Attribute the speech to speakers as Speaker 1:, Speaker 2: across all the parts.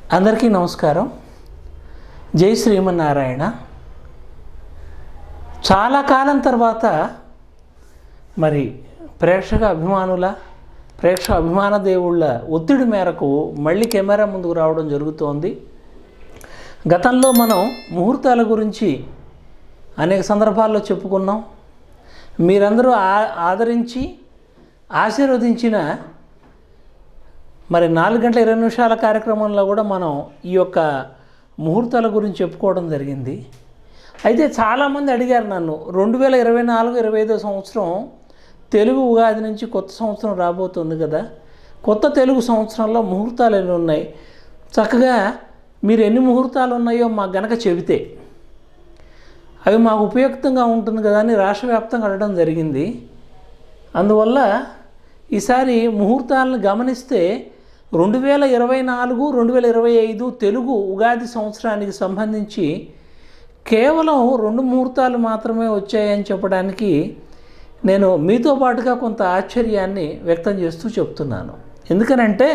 Speaker 1: అందరికీ నమస్కారం జై శ్రీమన్నారాయణ చాలా కాలం తర్వాత మరి ప్రేక్షక అభిమానుల ప్రేక్షక అభిమాన దేవుళ్ళ ఒత్తిడి మేరకు మళ్ళీ కెమెరా ముందుకు రావడం జరుగుతోంది గతంలో మనం ముహూర్తాల గురించి అనేక సందర్భాల్లో చెప్పుకున్నాం మీరందరూ ఆ- ఆదరించి ఆశీర్వదించిన మరి నాలుగు గంటల ఇరవై నిమిషాల కార్యక్రమంలో కూడా మనం ఈ యొక్క ముహూర్తాల గురించి చెప్పుకోవడం జరిగింది అయితే చాలామంది అడిగారు నన్ను రెండు వేల ఇరవై నాలుగు ఇరవై ఐదో సంవత్సరం తెలుగు ఉగాది నుంచి కొత్త సంవత్సరం రాబోతుంది కదా కొత్త తెలుగు సంవత్సరంలో ముహూర్తాలు ఎన్ని ఉన్నాయి చక్కగా మీరు ఎన్ని ముహూర్తాలు ఉన్నాయో మాకు గనక చెబితే అవి మాకు ఉపయుక్తంగా ఉంటుంది కదా అని రాష్ట్ర వ్యాప్తంగా అడగడం జరిగింది అందువల్ల ఈసారి ముహూర్తాలను గమనిస్తే రెండు వేల ఇరవై నాలుగు రెండు వేల ఇరవై ఐదు తెలుగు ఉగాది సంవత్సరానికి సంబంధించి కేవలం రెండు ముహూర్తాలు మాత్రమే వచ్చాయని చెప్పడానికి నేను మీతో పాటుగా కొంత ఆశ్చర్యాన్ని వ్యక్తం చేస్తూ చెప్తున్నాను ఎందుకనంటే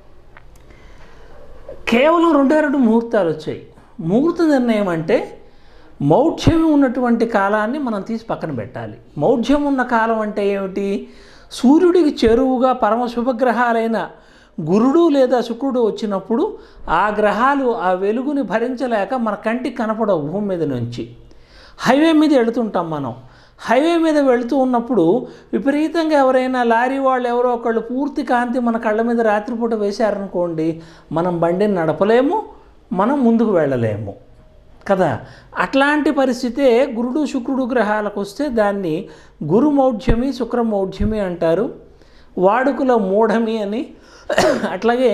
Speaker 1: కేవలం రెండే రెండు ముహూర్తాలు వచ్చాయి ముహూర్త నిర్ణయం అంటే మౌఢ్యం ఉన్నటువంటి కాలాన్ని మనం తీసి పక్కన పెట్టాలి మౌఢ్యం ఉన్న కాలం అంటే ఏమిటి సూర్యుడికి చెరువుగా పరమ శుభగ్రహాలైన గురుడు లేదా శుక్రుడు వచ్చినప్పుడు ఆ గ్రహాలు ఆ వెలుగుని భరించలేక మన కంటికి కనపడవు భూమి మీద నుంచి హైవే మీద వెళుతుంటాం మనం హైవే మీద వెళుతూ ఉన్నప్పుడు విపరీతంగా ఎవరైనా లారీ వాళ్ళు ఎవరో ఒకళ్ళు పూర్తి కాంతి మన కళ్ళ మీద రాత్రిపూట వేశారనుకోండి మనం బండిని నడపలేము మనం ముందుకు వెళ్ళలేము కదా అట్లాంటి పరిస్థితే గురుడు శుక్రుడు గ్రహాలకు వస్తే దాన్ని గురు మౌఢ్యమి శుక్ర మౌఢ్యమి అంటారు వాడుకలో మూఢమి అని అట్లాగే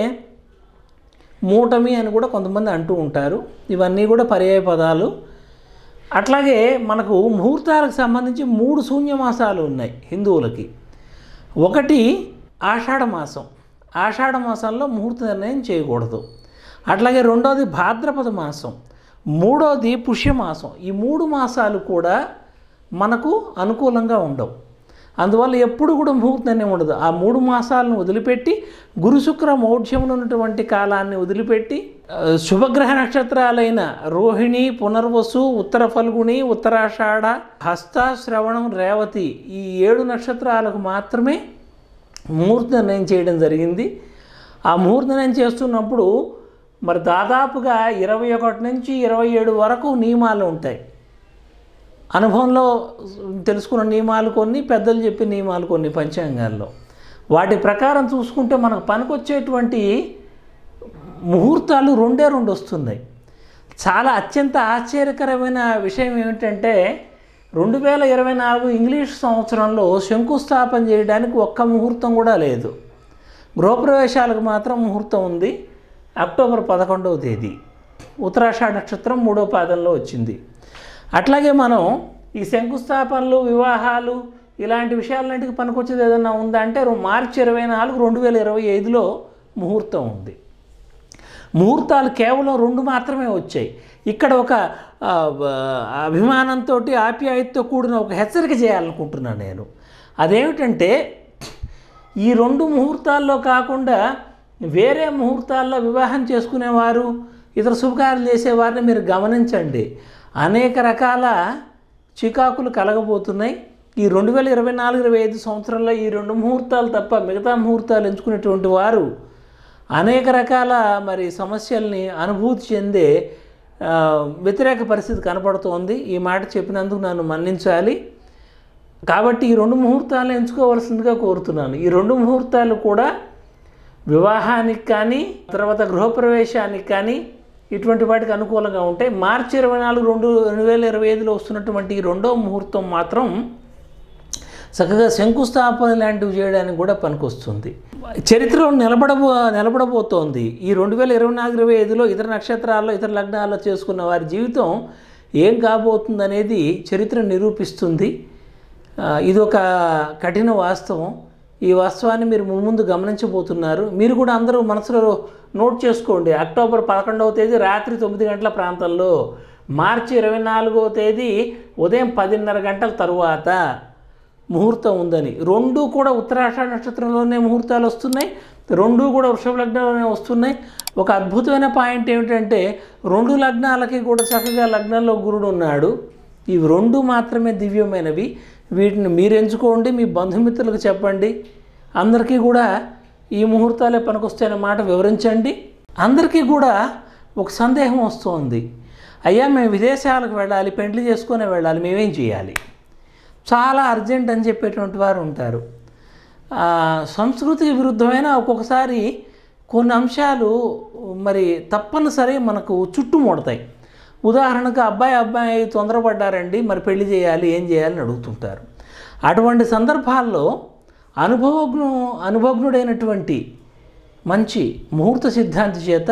Speaker 1: మూటమి అని కూడా కొంతమంది అంటూ ఉంటారు ఇవన్నీ కూడా పర్యాయ పదాలు అట్లాగే మనకు ముహూర్తాలకు సంబంధించి మూడు శూన్యమాసాలు ఉన్నాయి హిందువులకి ఒకటి ఆషాఢ మాసం ఆషాఢ మాసంలో ముహూర్త నిర్ణయం చేయకూడదు అట్లాగే రెండోది భాద్రపద మాసం మూడోది పుష్యమాసం ఈ మూడు మాసాలు కూడా మనకు అనుకూలంగా ఉండవు అందువల్ల ఎప్పుడు కూడా ముహూర్త నిర్ణయం ఉండదు ఆ మూడు మాసాలను వదిలిపెట్టి గురు శుక్ర మౌఢ్యములు ఉన్నటువంటి కాలాన్ని వదిలిపెట్టి ఆ, శుభగ్రహ నక్షత్రాలైన రోహిణి పునర్వసు ఉత్తర ఫల్గుణి ఉత్తరాషాఢ హస్త శ్రవణం రేవతి ఈ ఏడు నక్షత్రాలకు మాత్రమే ముహూర్త నిర్ణయం చేయడం జరిగింది ఆ ముహూర్త నిర్ణయం చేస్తున్నప్పుడు మరి దాదాపుగా ఇరవై ఒకటి నుంచి ఇరవై ఏడు వరకు నియమాలు ఉంటాయి అనుభవంలో తెలుసుకున్న నియమాలు కొన్ని పెద్దలు చెప్పిన నియమాలు కొన్ని పంచాంగాల్లో వాటి ప్రకారం చూసుకుంటే మనకు పనికొచ్చేటువంటి ముహూర్తాలు రెండే రెండు వస్తున్నాయి చాలా అత్యంత ఆశ్చర్యకరమైన విషయం ఏమిటంటే రెండు వేల ఇరవై నాలుగు ఇంగ్లీష్ సంవత్సరంలో శంకుస్థాపన చేయడానికి ఒక్క ముహూర్తం కూడా లేదు గృహప్రవేశాలకు మాత్రం ముహూర్తం ఉంది అక్టోబర్ పదకొండవ తేదీ ఉత్తరాషాఢ నక్షత్రం మూడో పాదంలో వచ్చింది అట్లాగే మనం ఈ శంకుస్థాపనలు వివాహాలు ఇలాంటి విషయాలన్నింటికి పనికొచ్చేది ఏదైనా ఉందా అంటే మార్చి ఇరవై నాలుగు రెండు వేల ఇరవై ఐదులో ముహూర్తం ఉంది ముహూర్తాలు కేవలం రెండు మాత్రమే వచ్చాయి ఇక్కడ ఒక ఆ, బ- అభిమానంతో ఆప్యాయతతో కూడిన ఒక హెచ్చరిక చేయాలనుకుంటున్నాను నేను అదేమిటంటే ఈ రెండు ముహూర్తాల్లో కాకుండా వేరే ముహూర్తాల్లో వివాహం చేసుకునేవారు ఇతర శుభకార్యాలు చేసేవారిని మీరు గమనించండి అనేక రకాల చికాకులు కలగబోతున్నాయి ఈ రెండు వేల ఇరవై నాలుగు ఇరవై ఐదు సంవత్సరంలో ఈ రెండు ముహూర్తాలు తప్ప మిగతా ముహూర్తాలు ఎంచుకునేటువంటి వారు అనేక రకాల మరి సమస్యల్ని అనుభూతి చెందే ఆ, వ్యతిరేక పరిస్థితి కనపడుతోంది ఈ మాట చెప్పినందుకు నన్ను మన్నించాలి కాబట్టి ఈ రెండు ముహూర్తాలు ఎంచుకోవాల్సిందిగా కోరుతున్నాను ఈ రెండు ముహూర్తాలు కూడా వివాహానికి కానీ తర్వాత గృహప్రవేశానికి కానీ ఇటువంటి వాటికి అనుకూలంగా ఉంటాయి మార్చి ఇరవై నాలుగు రెండు రెండు వేల ఇరవై ఐదులో వస్తున్నటువంటి ఈ రెండో ముహూర్తం మాత్రం చక్కగా శంకుస్థాపన లాంటివి చేయడానికి కూడా పనికొస్తుంది చరిత్రలో నిలబడబో నిలబడబోతోంది ఈ రెండు వేల ఇరవై నాలుగు ఇరవై ఐదులో ఇతర నక్షత్రాల్లో ఇతర లగ్నాల్లో చేసుకున్న వారి జీవితం ఏం కాబోతుంది అనేది చరిత్ర నిరూపిస్తుంది ఆ, ఇది ఒక కఠిన వాస్తవం ఈ వాస్తవాన్ని మీరు ముందు గమనించబోతున్నారు మీరు కూడా అందరూ మనసులో నోట్ చేసుకోండి అక్టోబర్ పదకొండవ తేదీ రాత్రి తొమ్మిది గంటల ప్రాంతంలో మార్చి ఇరవై నాలుగవ తేదీ ఉదయం పదిన్నర గంటల తరువాత ముహూర్తం ఉందని రెండు కూడా ఉత్తరాషాఢ నక్షత్రంలోనే ముహూర్తాలు వస్తున్నాయి రెండు కూడా వృషభ లగ్నంలోనే వస్తున్నాయి ఒక అద్భుతమైన పాయింట్ ఏమిటంటే రెండు లగ్నాలకి కూడా చక్కగా లగ్నంలో గురుడు ఉన్నాడు ఇవి రెండు మాత్రమే దివ్యమైనవి వీటిని మీరు ఎంచుకోండి మీ బంధుమిత్రులకు చెప్పండి అందరికీ కూడా ఈ ముహూర్తాలే పనికొస్తాయనే మాట వివరించండి అందరికీ కూడా ఒక సందేహం వస్తుంది అయ్యా మేము విదేశాలకు వెళ్ళాలి పెండ్లి చేసుకునే వెళ్ళాలి మేమేం చేయాలి చాలా అర్జెంట్ అని చెప్పేటువంటి వారు ఉంటారు ఆ, సంస్కృతికి విరుద్ధమైన ఒక్కొక్కసారి కొన్ని అంశాలు మరి తప్పనిసరి మనకు చుట్టుముడతాయి ఉదాహరణకు అబ్బాయి అబ్బాయి తొందరపడ్డారండి మరి పెళ్లి చేయాలి ఏం చేయాలని అడుగుతుంటారు అటువంటి సందర్భాల్లో అనుభవజ్ఞు అనుభవజ్ఞుడైనటువంటి మంచి ముహూర్త సిద్ధాంతి చేత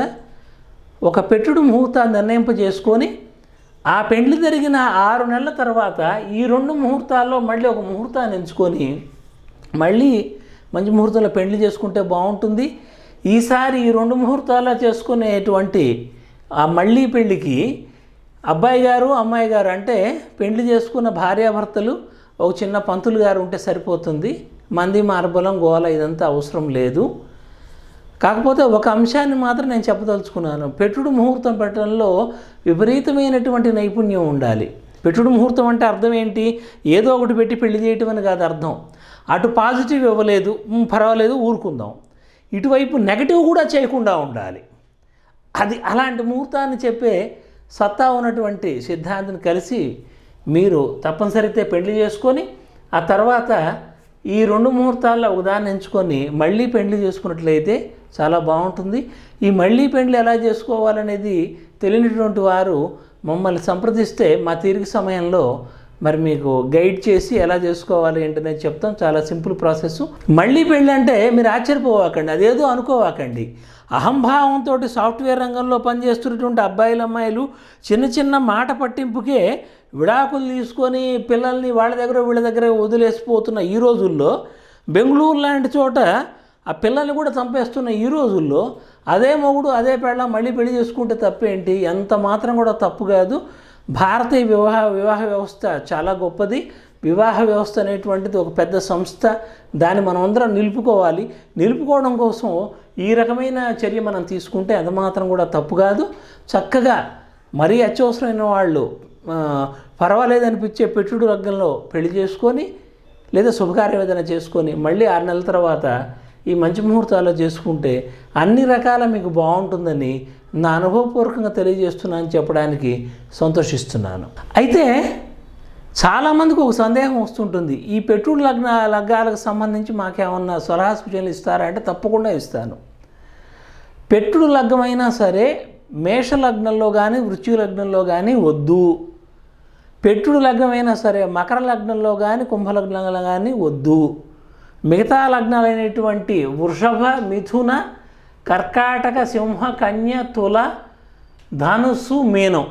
Speaker 1: ఒక పెట్టుడు ముహూర్తాన్ని నిర్ణయింపజేసుకొని ఆ పెండ్లి జరిగిన ఆరు నెలల తర్వాత ఈ రెండు ముహూర్తాల్లో మళ్ళీ ఒక ముహూర్తాన్ని ఎంచుకొని మళ్ళీ మంచి ముహూర్తంలో పెళ్లి చేసుకుంటే బాగుంటుంది ఈసారి ఈ రెండు ముహూర్తాల్లో చేసుకునేటువంటి ఆ మళ్ళీ పెళ్ళికి అబ్బాయి గారు అమ్మాయి గారు అంటే పెళ్లి చేసుకున్న భార్యాభర్తలు ఒక చిన్న పంతులు గారు ఉంటే సరిపోతుంది మంది మార్బలం గోల ఇదంతా అవసరం లేదు కాకపోతే ఒక అంశాన్ని మాత్రం నేను చెప్పదలుచుకున్నాను పెట్టుడు ముహూర్తం పెట్టడంలో విపరీతమైనటువంటి నైపుణ్యం ఉండాలి పెట్టుడు ముహూర్తం అంటే అర్థం ఏంటి ఏదో ఒకటి పెట్టి పెళ్లి చేయటం అని కాదు అర్థం అటు పాజిటివ్ ఇవ్వలేదు "ఉమ్, పర్వాలేదు ఊరుకుందాం ఇటువైపు నెగటివ్ కూడా చేయకుండా ఉండాలి అది అలాంటి ముహూర్తాన్ని చెప్పే సత్తా ఉన్నటువంటి సిద్ధాంతిని కలిసి మీరు తప్పనిసరితే పెళ్లి చేసుకొని ఆ తర్వాత ఈ రెండు ముహూర్తాల్లో ఒకదాన్ని ఎంచుకొని మళ్ళీ పెళ్లి చేసుకున్నట్లయితే చాలా బాగుంటుంది ఈ మళ్ళీ పెళ్లి ఎలా చేసుకోవాలనేది తెలియనటువంటి వారు మమ్మల్ని సంప్రదిస్తే మా తీరిక సమయంలో మరి మీకు గైడ్ చేసి ఎలా చేసుకోవాలి ఏంటనేది చెప్తాం చాలా సింపుల్ ప్రాసెస్ మళ్ళీ పెళ్ళి అంటే మీరు ఆశ్చర్యపోవాకండి అదేదో అనుకోవాకండి అహంభావంతో సాఫ్ట్వేర్ రంగంలో పనిచేస్తున్నటువంటి అబ్బాయిలు అమ్మాయిలు చిన్న చిన్న మాట పట్టింపుకే విడాకులు తీసుకొని పిల్లల్ని వాళ్ళ దగ్గర వీళ్ళ దగ్గర వదిలేసిపోతున్న ఈ రోజుల్లో బెంగళూరు లాంటి చోట ఆ పిల్లల్ని కూడా చంపేస్తున్న ఈ రోజుల్లో అదే మొగుడు అదే పెళ్ళ మళ్ళీ పెళ్లి చేసుకుంటే తప్పేంటి ఎంత మాత్రం కూడా తప్పు కాదు భారతీయ వివాహ వివాహ వ్యవస్థ చాలా గొప్పది వివాహ వ్యవస్థ అనేటువంటిది ఒక పెద్ద సంస్థ దాన్ని మనం అందరం నిలుపుకోవాలి నిలుపుకోవడం కోసం ఈ రకమైన చర్య మనం తీసుకుంటే అది మాత్రం కూడా తప్పు కాదు చక్కగా మరీ అత్యవసరమైన వాళ్ళు ఆ, పర్వాలేదనిపించే పెట్టుడు రంగంలో పెళ్లి చేసుకొని లేదా శుభకార్యం ఏదైనా చేసుకొని మళ్ళీ ఆరు నెలల తర్వాత ఈ మంచి ముహూర్తాల్లో చేసుకుంటే అన్ని రకాల మీకు బాగుంటుందని నా అనుభవపూర్వకంగా తెలియజేస్తున్నాను చెప్పడానికి సంతోషిస్తున్నాను అయితే చాలామందికి ఒక సందేహం వస్తుంటుంది ఈ పెట్టుడు లగ్న లగ్నాలకు సంబంధించి మాకేమన్నా సలహా సూచనలు ఇస్తారా అంటే తప్పకుండా ఇస్తాను పెట్టుడు లగ్నమైనా సరే మేష లగ్నంలో కానీ వృశ్చిక లగ్నంలో కానీ వద్దు పెట్టుడు లగ్నమైనా సరే మకర లగ్నంలో కానీ కుంభ లగ్నంలో కానీ వద్దు మిగతా లగ్నాలైనటువంటి వృషభ మిథున కర్కాటక సింహ కన్య తుల ధనుస్సు మీనం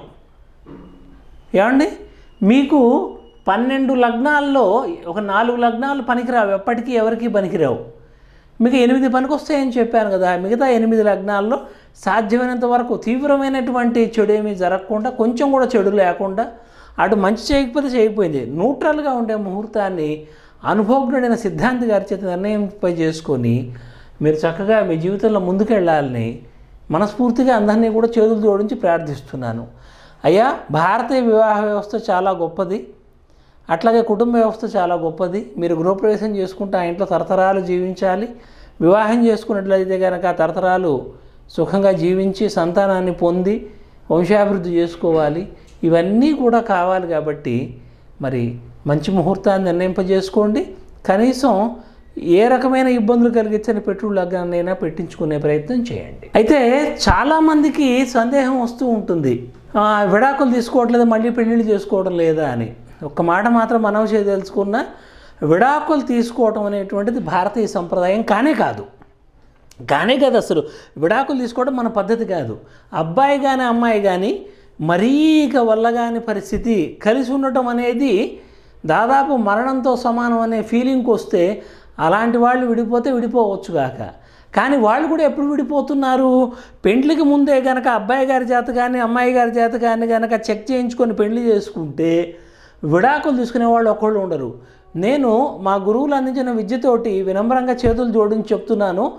Speaker 1: ఏమండి మీకు పన్నెండు లగ్నాల్లో ఒక నాలుగు లగ్నాలు పనికిరావు ఎప్పటికీ ఎవరికి పనికిరావు మీకు ఎనిమిది పనికొస్తాయని చెప్పాను కదా మిగతా ఎనిమిది లగ్నాల్లో సాధ్యమైనంత వరకు తీవ్రమైనటువంటి చెడు ఏమీ జరగకుండా కొంచెం కూడా చెడు లేకుండా అటు మంచి చేయకపోతే చేయకపోయింది న్యూట్రల్గా ఉండే ముహూర్తాన్ని అనుభవజ్ఞుడైన సిద్ధాంతి గారి చేత నిర్ణయంపై చేసుకొని మీరు చక్కగా మీ జీవితంలో ముందుకెళ్ళాలని మనస్ఫూర్తిగా అందరినీ కూడా చేతులు జోడించి ప్రార్థిస్తున్నాను అయ్యా భారతీయ వివాహ వ్యవస్థ చాలా గొప్పది అట్లాగే కుటుంబ వ్యవస్థ చాలా గొప్పది మీరు గృహప్రవేశం చేసుకుంటే ఆ ఇంట్లో తరతరాలు జీవించాలి వివాహం చేసుకున్నట్లయితే కనుక తరతరాలు సుఖంగా జీవించి సంతానాన్ని పొంది వంశాభివృద్ధి చేసుకోవాలి ఇవన్నీ కూడా కావాలి కాబట్టి మరి మంచి ముహూర్తాన్ని నిర్ణయింపజేసుకోండి కనీసం ఏ రకమైన ఇబ్బందులు కలిగించని పెట్టుడు లగ్నాన్నైనా పెట్టించుకునే ప్రయత్నం చేయండి అయితే చాలామందికి సందేహం వస్తూ ఉంటుంది "ఆ, విడాకులు తీసుకోవట్లేదు మళ్ళీ పెళ్ళిళ్ళు చేసుకోవడం లేదా అని ఒక్క మాట మాత్రం మనం చేయదలుచుకున్న విడాకులు తీసుకోవటం అనేటువంటిది భారతీయ సంప్రదాయం కానే కాదు కానే కాదు అసలు విడాకులు తీసుకోవడం మన పద్ధతి కాదు అబ్బాయి కానీ అమ్మాయి కానీ మరీ ఇక వల్లగాని పరిస్థితి కలిసి ఉండటం అనేది దాదాపు మరణంతో సమానం అనే ఫీలింగ్కి వస్తే అలాంటి వాళ్ళు విడిపోతే విడిపోవచ్చు కాక కానీ వాళ్ళు కూడా ఎప్పుడు విడిపోతున్నారు పెండ్లికి ముందే గనక అబ్బాయి గారి చేత కానీ అమ్మాయి గారి చేత కానీ గనక చెక్ చేయించుకొని పెళ్లి చేసుకుంటే విడాకులు తీసుకునే వాళ్ళు ఒకళ్ళు ఉండరు నేను మా గురువులు అందించిన విద్యతోటి వినమ్రంగా చేతులు జోడించి చెప్తున్నాను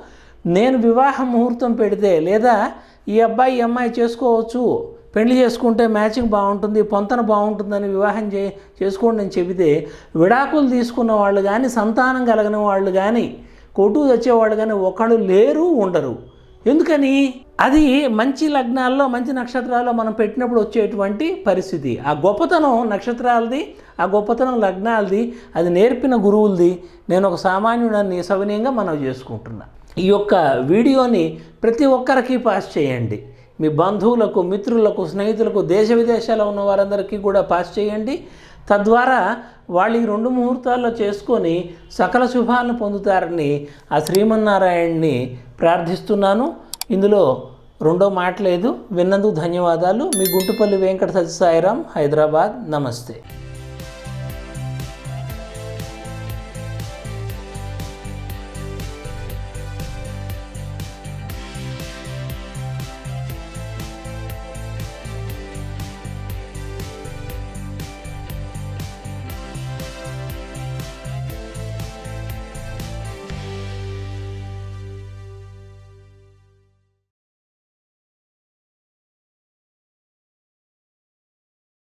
Speaker 1: నేను వివాహ ముహూర్తం పెడితే లేదా ఈ అబ్బాయి ఈ అమ్మాయి చేసుకోవచ్చు పెళ్లి చేసుకుంటే మ్యాచింగ్ బాగుంటుంది పొంతన బాగుంటుందని వివాహం చే చేసుకోండి అని చెబితే విడాకులు తీసుకున్న వాళ్ళు కానీ సంతానం కలిగిన వాళ్ళు కానీ కొట్టు వచ్చేవాళ్ళు కానీ ఒకళ్ళు లేరు ఉండరు ఎందుకని అది మంచి లగ్నాల్లో మంచి నక్షత్రాల్లో మనం పెట్టినప్పుడు వచ్చేటువంటి పరిస్థితి ఆ గొప్పతనం నక్షత్రాలది ఆ గొప్పతనం లగ్నాలది అది నేర్పిన గురువులది నేను ఒక సామాన్యుడాన్ని సవినయంగా మనం చేసుకుంటున్నా ఈ యొక్క వీడియోని ప్రతి ఒక్కరికి పాస్ చేయండి మీ బంధువులకు మిత్రులకు స్నేహితులకు దేశ విదేశాల్లో ఉన్న వారందరికీ కూడా పాస్ చేయండి తద్వారా వాళ్ళు ఈ రెండు ముహూర్తాల్లో చేసుకొని సకల శుభాలను పొందుతారని ఆ శ్రీమన్నారాయణ్ణి ప్రార్థిస్తున్నాను ఇందులో రెండో మాట లేదు విన్నందుకు ధన్యవాదాలు మీ గుంటుపల్లి వెంకట సత్యసాయిరాం హైదరాబాద్ నమస్తే